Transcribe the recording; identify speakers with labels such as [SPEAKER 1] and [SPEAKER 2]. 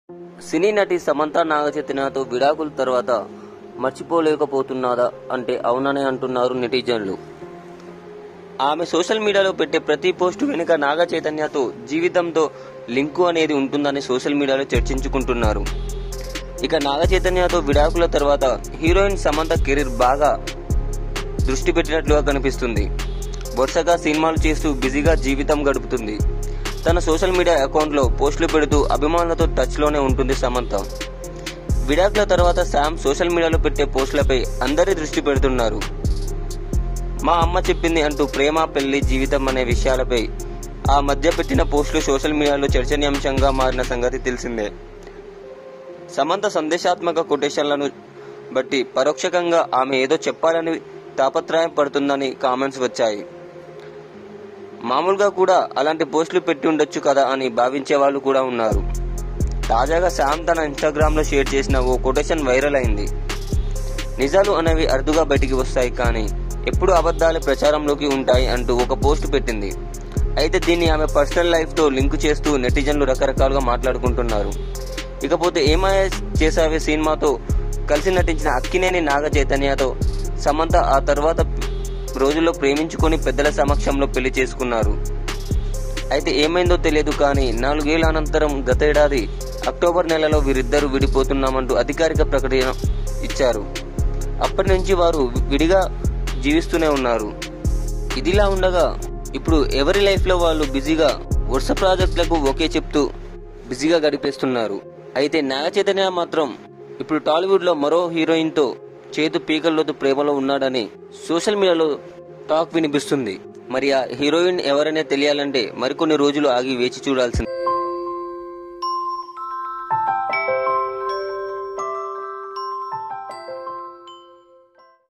[SPEAKER 1] సినీ నటి సమంత నాగచైతన్యతో విడాకుల తర్వాత మర్చిపోలేకపోతున్నదా అంటే అవుననే అంటున్నారు నెటిజన్లు ఆమె సోషల్ మీడియాలో పెట్టే ప్రతి పోస్టు వెనుక నాగ చైతన్యతో జీవితంతో లింకు అనేది ఉంటుందని సోషల్ మీడియాలో చర్చించుకుంటున్నారు ఇక నాగ చైతన్యతో విడాకుల తర్వాత హీరోయిన్ సమంత కెరీర్ బాగా దృష్టి పెట్టినట్లుగా కనిపిస్తుంది వరుసగా సినిమాలు చేస్తూ బిజీగా జీవితం గడుపుతుంది తన సోషల్ మీడియా అకౌంట్లో పోస్టులు పెడుతూ అభిమానులతో టచ్లోనే ఉంటుంది సమంత విడాకుల తర్వాత శామ్ సోషల్ మీడియాలో పెట్టే పోస్టులపై అందరి దృష్టి పెడుతున్నారు మా అమ్మ చెప్పింది అంటూ ప్రేమ పెళ్లి జీవితం అనే విషయాలపై ఆ మధ్య పెట్టిన పోస్టులు సోషల్ మీడియాలో చర్చనీయాంశంగా మారిన సంగతి తెలిసిందే సమంత సందేశాత్మక కొటేషన్లను బట్టి పరోక్షకంగా ఆమె ఏదో చెప్పాలని తాపత్రయం పడుతుందని కామెంట్స్ వచ్చాయి మామూలుగా కూడా అలాంటి పోస్టులు పెట్టి ఉండొచ్చు కదా అని భావించే వాళ్ళు కూడా ఉన్నారు తాజాగా శామ్ తన ఇన్స్టాగ్రామ్ లో షేర్ చేసిన ఓ కొటేషన్ వైరల్ అయింది నిజాలు అనేవి అరుదుగా బయటికి వస్తాయి కానీ ఎప్పుడు అబద్ధాలు ప్రచారంలోకి ఉంటాయి అంటూ ఒక పోస్ట్ పెట్టింది అయితే దీన్ని ఆమె పర్సనల్ లైఫ్ తో లింక్ చేస్తూ నెటిజన్లు రకరకాలుగా మాట్లాడుకుంటున్నారు ఇకపోతే ఏమాయ చేసావే సినిమాతో కలిసి నటించిన అక్కినేని నాగ చైతన్యతో సమంత ఆ తర్వాత రోజుల్లో ప్రేమించుకొని పెద్దల సమక్షంలో పెళ్లి చేసుకున్నారు అయితే ఏమైందో తెలియదు కానీ నాలుగేళ్ల అనంతరం గతేడాది అక్టోబర్ నెలలో వీరిద్దరూ విడిపోతున్నామంటూ అధికారిక ప్రకటన ఇచ్చారు అప్పటి నుంచి వారు విడిగా జీవిస్తూనే ఉన్నారు ఇదిలా ఉండగా ఇప్పుడు ఎవరి లైఫ్లో వాళ్ళు బిజీగా వరుస ప్రాజెక్టులకు ఓకే చెప్తూ బిజీగా గడిపేస్తున్నారు అయితే నాగ చైతన్య మాత్రం ఇప్పుడు టాలీవుడ్లో మరో హీరోయిన్తో చేతు పీకల్లోతు ప్రేమలో ఉన్నాడని సోషల్ మీడియాలో టాక్ వినిపిస్తుంది మరి ఆ హీరోయిన్ ఎవరనే తెలియాలంటే మరికొన్ని రోజులు ఆగి వేచి చూడాల్సింది